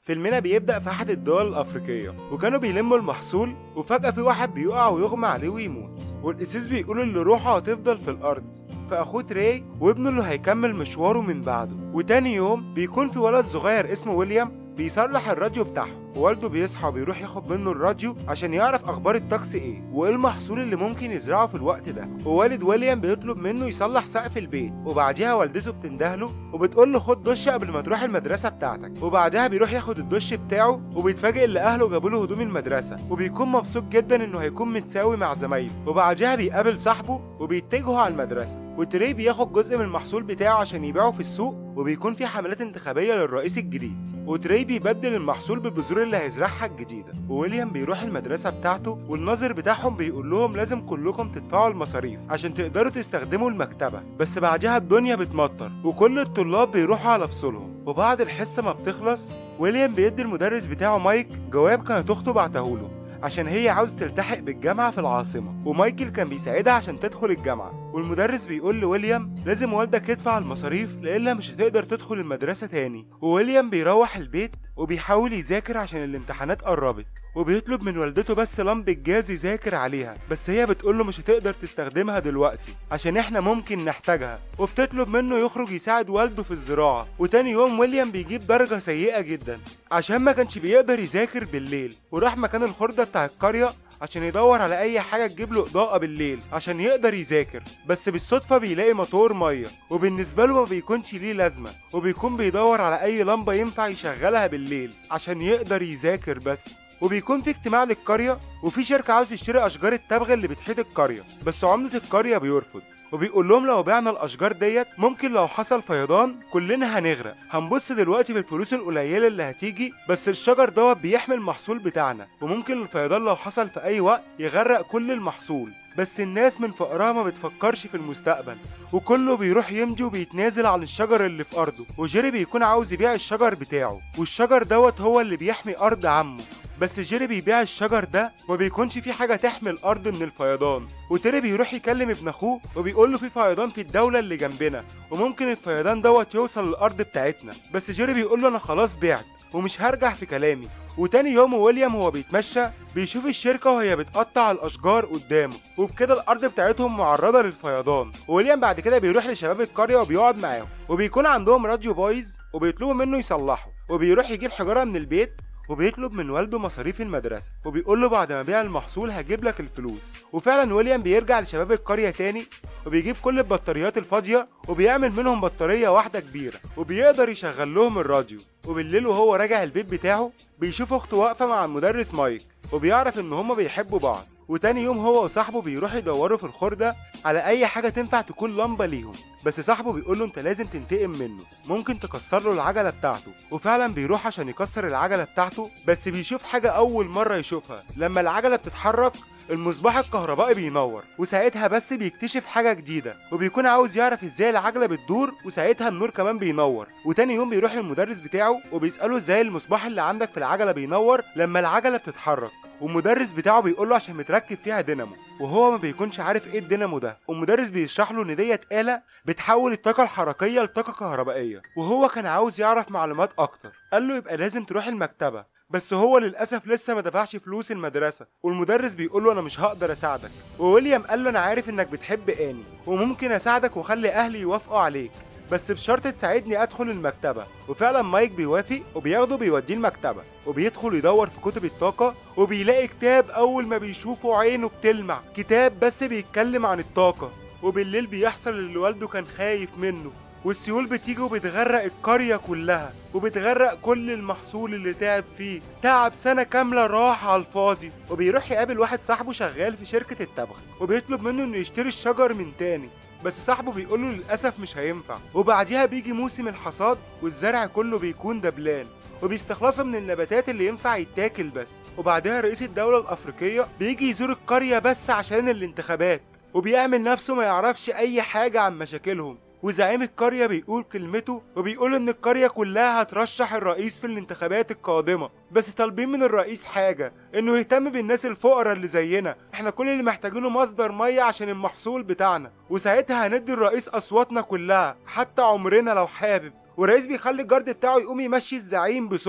فيلمنا بيبدأ في أحد الدول الأفريقية وكانوا بيلموا المحصول وفجأة في واحد بيقع ويغمى عليه ويموت والقسيس بيقول اللي روحه هتفضل في الأرض فأخوه تري وابنه اللي هيكمل مشواره من بعده وتاني يوم بيكون في ولد صغير اسمه ويليام بيصلح الراديو بتاعه ووالده بيصحى وبيروح ياخد منه الراديو عشان يعرف اخبار الطقس ايه وايه المحصول اللي ممكن يزرعه في الوقت ده ووالد ويليام بيطلب منه يصلح سقف البيت وبعديها والدته بتندهله وبتقول له خد دش قبل ما تروح المدرسه بتاعتك وبعدها بيروح ياخد الدش بتاعه وبيتفاجئ ان اهله جابوا له هدوم المدرسه وبيكون مبسوط جدا انه هيكون متساوي مع زمايله وبعدها بيقابل صاحبه وبيتجهوا على المدرسه وتري بياخد جزء من المحصول بتاعه عشان يبيعه في السوق وبيكون في حملات انتخابيه للرئيس الجديد وتري بيبدل المحصول بالبذور اللي هيزرعها الجديده وويليام بيروح المدرسه بتاعته والناظر بتاعهم بيقول لهم لازم كلكم تدفعوا المصاريف عشان تقدروا تستخدموا المكتبه بس بعدها الدنيا بتمطر وكل الطلاب بيروحوا على فصولهم وبعد الحصه ما بتخلص ويليام بيدي المدرس بتاعه مايك جواب كانت اخته بعتهوله عشان هي عاوز تلتحق بالجامعة في العاصمة ومايكل كان بيساعدها عشان تدخل الجامعة والمدرس بيقول لويليام لازم والدك يدفع المصاريف لإلا مش هتقدر تدخل المدرسة تاني وويليام بيروح البيت وبيحاول يذاكر عشان الامتحانات قربت وبيطلب من والدته بس لمبة جاز يذاكر عليها بس هي بتقوله مش هتقدر تستخدمها دلوقتي عشان احنا ممكن نحتاجها وبتطلب منه يخرج يساعد والده في الزراعة وتاني يوم ويليام بيجيب درجة سيئة جدا عشان ما كانش بيقدر يذاكر بالليل وراح مكان الخردة بتاع القرية عشان يدور على اي حاجة تجيب له اضاءة بالليل عشان يقدر يذاكر بس بالصدفة بيلاقي موتور مية وبالنسبة له ما بيكونش ليه لازمة وبيكون بيدور على اي لمبة ينفع يشغلها بالليل عشان يقدر يذاكر بس وبيكون في اجتماع للقرية وفي شركة عاوز تشتري أشجار التبغ اللي بتحيط القرية بس عمدة القرية بيرفض وبيقول لهم لو بعنا الاشجار ديت ممكن لو حصل فيضان كلنا هنغرق هنبص دلوقتي بالفلوس القليله اللي هتيجي بس الشجر دوت بيحمي المحصول بتاعنا وممكن الفيضان لو حصل في اي وقت يغرق كل المحصول بس الناس من فقرها ما بتفكرش في المستقبل وكله بيروح يمضي وبيتنازل عن الشجر اللي في ارضه وجيري بيكون عاوز يبيع الشجر بتاعه والشجر دوت هو اللي بيحمي ارض عمه بس جيري بيبيع الشجر ده وما بيكونش في حاجه تحمي الارض من الفيضان وتيري بيروح يكلم ابن اخوه وبيقول له في فيضان في الدوله اللي جنبنا وممكن الفيضان دوت يوصل للارض بتاعتنا بس جيري بيقول له انا خلاص بعت ومش هرجع في كلامي وتاني يوم ويليام وهو بيتمشى بيشوف الشركة وهي بتقطع الأشجار قدامه وبكده الأرض بتاعتهم معرضة للفيضان وويليام بعد كده بيروح لشباب القرية وبيقعد معاهم وبيكون عندهم راديو بايظ وبيطلبوا منه يصلحه وبيروح يجيب حجارة من البيت وبيطلب من والده مصاريف المدرسة وبيقول له بعد ما بيع المحصول هجيب لك الفلوس وفعلا ويليام بيرجع لشباب القرية تاني وبيجيب كل البطاريات الفاضية وبيعمل منهم بطارية واحدة كبيرة وبيقدر يشغل لهم الراديو وبالليل وهو راجع البيت بتاعه بيشوف اخته واقفة مع المدرس مايك وبيعرف ان هما بيحبوا بعض وتاني يوم هو وصاحبه بيروحوا يدوروا في الخردة على أي حاجة تنفع تكون لمبة ليهم بس صاحبه بيقول له أنت لازم تنتقم منه ممكن تكسر له العجلة بتاعته وفعلا بيروح عشان يكسر العجلة بتاعته بس بيشوف حاجة أول مرة يشوفها لما العجلة بتتحرك المصباح الكهربائي بينور وساعتها بس بيكتشف حاجة جديدة وبيكون عاوز يعرف ازاي العجلة بتدور وساعتها النور كمان بينور وتاني يوم بيروح للمدرس بتاعه وبيسأله ازاي المصباح اللي عندك في العجلة بينور لما العجلة بتتحرك والمدرس بتاعه بيقول له عشان متركب فيها دينامو وهو ما بيكونش عارف ايه الدينامو ده والمدرس بيشرح له ان ديت آلة بتحول الطاقة الحركية لطاقة كهربائية وهو كان عاوز يعرف معلومات اكتر قال له يبقى لازم تروح المكتبة بس هو للاسف لسه ما دفعش فلوس المدرسه والمدرس بيقول له انا مش هقدر اساعدك وويليام قال له انا عارف انك بتحب اني وممكن اساعدك واخلي اهلي يوافقوا عليك بس بشرط تساعدني ادخل المكتبه وفعلا مايك بيوافق وبياخده بيوديه المكتبه وبيدخل يدور في كتب الطاقه وبيلاقي كتاب اول ما بيشوفه عينه بتلمع كتاب بس بيتكلم عن الطاقه وبالليل بيحصل اللي والده كان خايف منه والسيول بتيجي وبتغرق القرية كلها وبتغرق كل المحصول اللي تعب فيه تعب سنة كاملة راح على الفاضي وبيروح يقابل واحد صاحبه شغال في شركة التبغ وبيطلب منه انه يشتري الشجر من تاني بس صاحبه بيقول له للأسف مش هينفع وبعديها بيجي موسم الحصاد والزرع كله بيكون دبلان وبيستخلصوا من النباتات اللي ينفع يتاكل بس وبعدها رئيس الدولة الأفريقية بيجي يزور القرية بس عشان الانتخابات وبيعمل نفسه ما يعرفش أي حاجة عن مشاكلهم وزعيم القرية بيقول كلمته وبيقول إن القرية كلها هترشح الرئيس في الانتخابات القادمة بس طالبين من الرئيس حاجة إنه يهتم بالناس الفقراء اللي زينا إحنا كل اللي محتاجينه مصدر مية عشان المحصول بتاعنا وساعتها هندي الرئيس أصواتنا كلها حتى عمرنا لو حابب والرئيس بيخلي الجارد بتاعه يقوم يمشي الزعيم بسرعة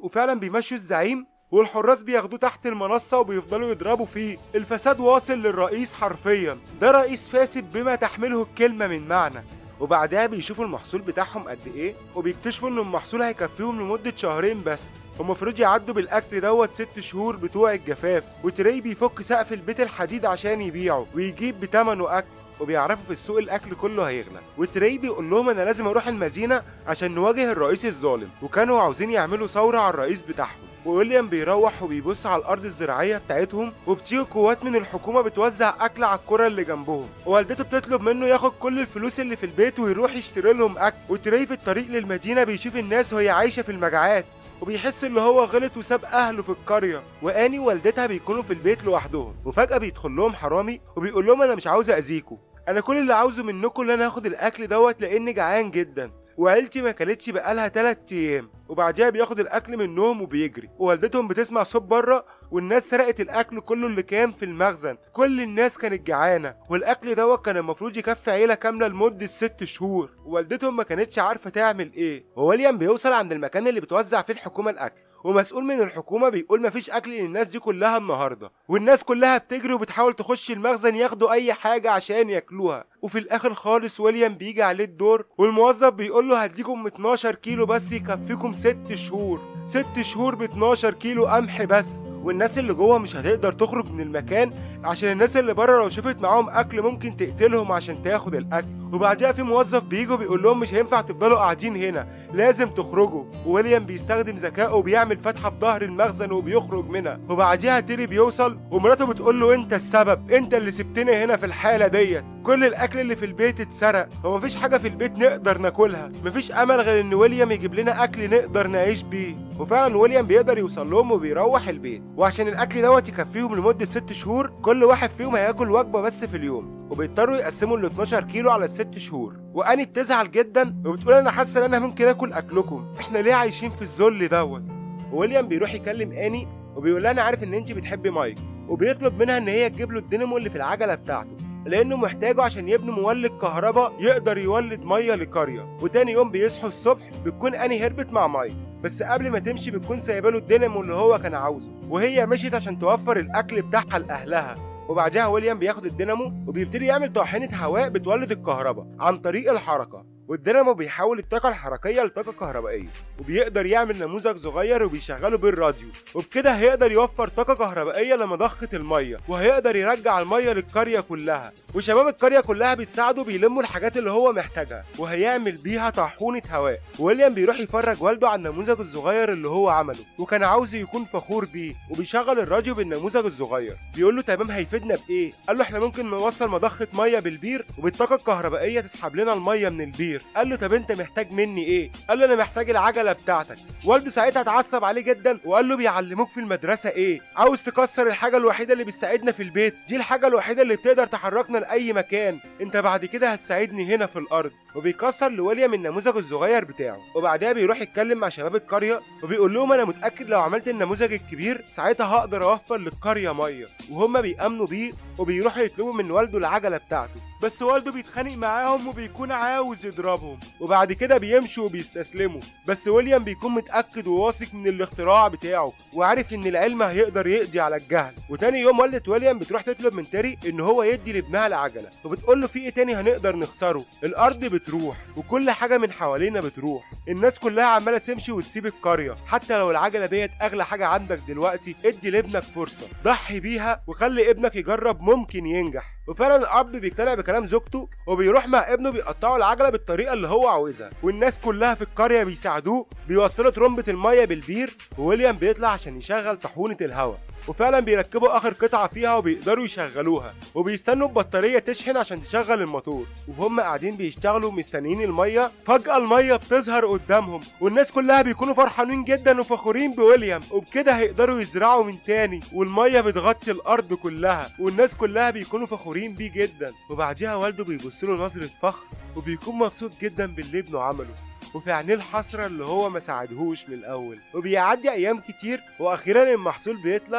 وفعلا بيمشوا الزعيم والحراس بياخدوه تحت المنصة وبيفضلوا يضربوا فيه الفساد واصل للرئيس حرفيا ده رئيس فاسد بما تحمله الكلمة من معنى وبعدها بيشوفوا المحصول بتاعهم قد ايه وبيكتشفوا ان المحصول هيكفيهم لمدة شهرين بس ومفروض يعدوا بالاكل دوت ست شهور بتوع الجفاف وتري بيفك سقف البيت الحديد عشان يبيعه ويجيب بتمنه اكل وبيعرفوا في السوق الاكل كله هيغلى وتري بيقول لهم انا لازم اروح المدينه عشان نواجه الرئيس الظالم وكانوا عاوزين يعملوا ثوره على الرئيس بتاعهم وويليام بيروح وبيبص على الارض الزراعيه بتاعتهم وبتيجي قوات من الحكومه بتوزع اكل على القرى اللي جنبهم ووالدته بتطلب منه ياخد كل الفلوس اللي في البيت ويروح يشتري لهم اكل وتري في الطريق للمدينه بيشوف الناس وهي عايشه في المجاعات وبيحس ان هو غلط وساب اهله في القريه واني ووالدتها بيكونوا في البيت لوحدهم وفجاه بيدخل لهم حرامي وبيقول لهم انا مش عاوز اذيكم انا كل اللي عاوزه منكم ان انا اخد الاكل دوت لاني جعان جدا وعيلتي ما كلتش بقالها 3 ايام وبعدها بياخد الاكل منهم وبيجري ووالدتهم بتسمع صوت بره والناس سرقت الاكل كله اللي كان في المخزن كل الناس كانت جعانه والاكل دوت كان المفروض يكفي عيله كامله لمده ست شهور ووالدتهم ما كانتش عارفه تعمل ايه وويليام بيوصل عند المكان اللي بتوزع فيه الحكومه الاكل ومسؤول من الحكومه بيقول مفيش اكل للناس دي كلها النهارده والناس كلها بتجري وبتحاول تخش المخزن ياخدوا اي حاجه عشان ياكلوها وفي الاخر خالص ويليام بيجي عليه الدور والموظف بيقول له هديكم 12 كيلو بس يكفيكم 6 شهور 6 شهور ب 12 كيلو قمح بس والناس اللي جوه مش هتقدر تخرج من المكان عشان الناس اللي بره لو شافت معاهم اكل ممكن تقتلهم عشان تاخد الاكل وبعدها في موظف بيجي وبيقول لهم مش هينفع تفضلوا قاعدين هنا لازم تخرجوا وويليام بيستخدم ذكائه وبيعمل فتحه في ظهر المخزن وبيخرج منها وبعدها تيري بيوصل ومراته بتقول له انت السبب انت اللي سبتني هنا في الحاله ديت كل الاكل اللي في البيت اتسرق ومفيش حاجه في البيت نقدر ناكلها مفيش امل غير ان ويليام يجيب لنا اكل نقدر نعيش بيه وفعلا ويليام بيقدر يوصل لهم وبيروح البيت وعشان الاكل دوت يكفيهم لمده ست شهور كل واحد فيهم هياكل وجبه بس في اليوم وبيضطروا يقسموا ال 12 كيلو على الست شهور واني بتزعل جدا وبتقول انا حاسه ان انا ممكن اكل اكلكم احنا ليه عايشين في الذل دوت ويليام بيروح يكلم اني وبيقول لها انا عارف ان انت بتحبي مايك وبيطلب منها ان هي تجيب له الدينامو اللي في العجله بتاعته لانه محتاجه عشان يبني مولد كهرباء يقدر يولد ميه لقريه وتاني يوم بيصحوا الصبح بتكون اني هربت مع مايك بس قبل ما تمشي بتكون سايبه له الدينامو اللي هو كان عاوزه وهي مشيت عشان توفر الاكل بتاعها لاهلها وبعدها ويليام بياخد الدينامو وبيبتدي يعمل طاحنة هواء بتولد الكهرباء عن طريق الحركة والدينامو بيحول الطاقة الحركية لطاقة كهربائية وبيقدر يعمل نموذج صغير وبيشغله بالراديو وبكده هيقدر يوفر طاقة كهربائية لمضخة المية وهيقدر يرجع المية للقرية كلها وشباب القرية كلها بيتساعدوا بيلموا الحاجات اللي هو محتاجها وهيعمل بيها طاحونة هواء ويليام بيروح يفرج والده على النموذج الصغير اللي هو عمله وكان عاوز يكون فخور بيه وبيشغل الراديو بالنموذج الصغير بيقول له تمام هيفيدنا بايه قال له احنا ممكن نوصل مضخة مية بالبير وبالطاقة الكهربائية تسحب لنا المية من البير قال له طب انت محتاج مني ايه قال له انا محتاج العجله بتاعتك والده ساعتها اتعصب عليه جدا وقال له بيعلموك في المدرسه ايه عاوز تكسر الحاجه الوحيده اللي بتساعدنا في البيت دي الحاجه الوحيده اللي بتقدر تحركنا لاي مكان انت بعد كده هتساعدني هنا في الارض وبيكسر لويليام النموذج الصغير بتاعه وبعدها بيروح يتكلم مع شباب القريه وبيقول لهم انا متاكد لو عملت النموذج الكبير ساعتها هقدر اوفر للقريه ميه وهم بيامنوا بيه وبيروحوا يطلبوا من والده العجله بتاعته بس والده بيتخانق معاهم وبيكون عاوز يضربهم وبعد كده بيمشوا وبيستسلموا بس ويليام بيكون متاكد وواثق من الاختراع بتاعه وعارف ان العلم هيقدر يقضي على الجهل وتاني يوم والدة ويليام بتروح تطلب من تيري ان هو يدي لابنها العجله وبتقول له في ايه تاني هنقدر نخسره الارض بتروح وكل حاجه من حوالينا بتروح الناس كلها عماله تمشي وتسيب القريه حتى لو العجله ديت اغلى حاجه عندك دلوقتي ادي لابنك فرصه ضحي بيها وخلي ابنك يجرب ممكن ينجح وفعلا الاب بيقتنع بكلام زوجته وبيروح مع ابنه بيقطعوا العجله بالطريقه اللي هو عاوزها والناس كلها في القريه بيساعدوه بيوصلوا ترمبه الميه بالبير وويليام بيطلع عشان يشغل طاحونه الهواء وفعلا بيركبوا اخر قطعه فيها وبيقدروا يشغلوها وبيستنوا البطاريه تشحن عشان تشغل الموتور وهم قاعدين بيشتغلوا مستنيين الميه فجاه الميه بتظهر قدامهم والناس كلها بيكونوا فرحانين جدا وفخورين بويليام وبكده هيقدروا يزرعوا من تاني والميه بتغطي الارض كلها والناس كلها بيكونوا فخورين بيه جدا وبعديها والده بيبص له نظره فخر وبيكون مبسوط جدا باللي ابنه عمله وفي عينيه الحسرة اللي هو ما ساعدهوش من الأول وبيعدي أيام كتير وأخيرا المحصول بيطلع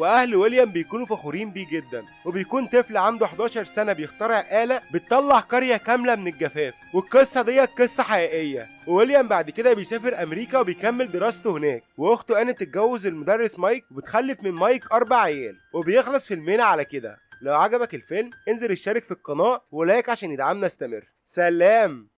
واهل ويليام بيكونوا فخورين بيه جدا وبيكون طفل عنده 11 سنه بيخترع آلة بتطلع قرية كاملة من الجفاف والقصة دي قصة حقيقية وويليام بعد كده بيسافر امريكا وبيكمل دراسته هناك واخته اني بتتجوز المدرس مايك وبتخلف من مايك اربع عيال وبيخلص فيلمنا على كده لو عجبك الفيلم انزل اشترك في القناة ولايك عشان يدعمنا استمر سلام